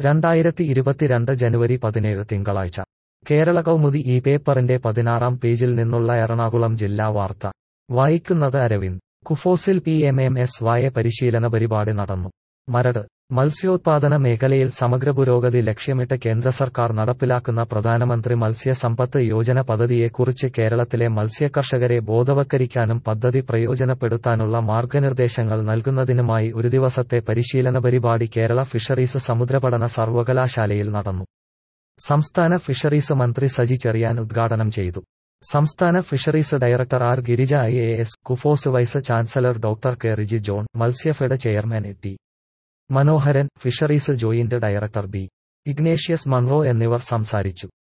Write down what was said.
രണ്ടായിരത്തി ഇരുപത്തിരണ്ട് ജനുവരി പതിനേഴ് തിങ്കളാഴ്ച കേരള കൗമുദി ഈ പേപ്പറിന്റെ പതിനാറാം പേജിൽ നിന്നുള്ള എറണാകുളം ജില്ലാ വാർത്ത വായിക്കുന്നത് അരവിന്ദ് കുഫോസിൽ പി എം എം എസ് വായ പരിശീലന പരിപാടി നടന്നു മരട് മത്സ്യോത്പാദന മേഖലയിൽ സമഗ്ര പുരോഗതി ലക്ഷ്യമിട്ട് കേന്ദ്ര സർക്കാർ നടപ്പിലാക്കുന്ന പ്രധാനമന്ത്രി മത്സ്യ സമ്പത്ത് യോജന പദ്ധതിയെക്കുറിച്ച് കേരളത്തിലെ മത്സ്യകർഷകരെ ബോധവൽക്കരിക്കാനും പദ്ധതി പ്രയോജനപ്പെടുത്താനുള്ള മാർഗനിർദ്ദേശങ്ങൾ നൽകുന്നതിനുമായി ഒരു ദിവസത്തെ പരിശീലന പരിപാടി കേരള ഫിഷറീസ് സമുദ്രപഠന സർവകലാശാലയിൽ നടന്നു സംസ്ഥാന ഫിഷറീസ് മന്ത്രി സജി ചെറിയാൻ ഉദ്ഘാടനം ചെയ്തു സംസ്ഥാന fisheries director R Girija I A S KUFOS vice chancellor doctor K Riji John Matsyafed chairman A T Manoharan fisheries joint director B Ignatius Monroe എന്നിവർ സംസാരിച്ചു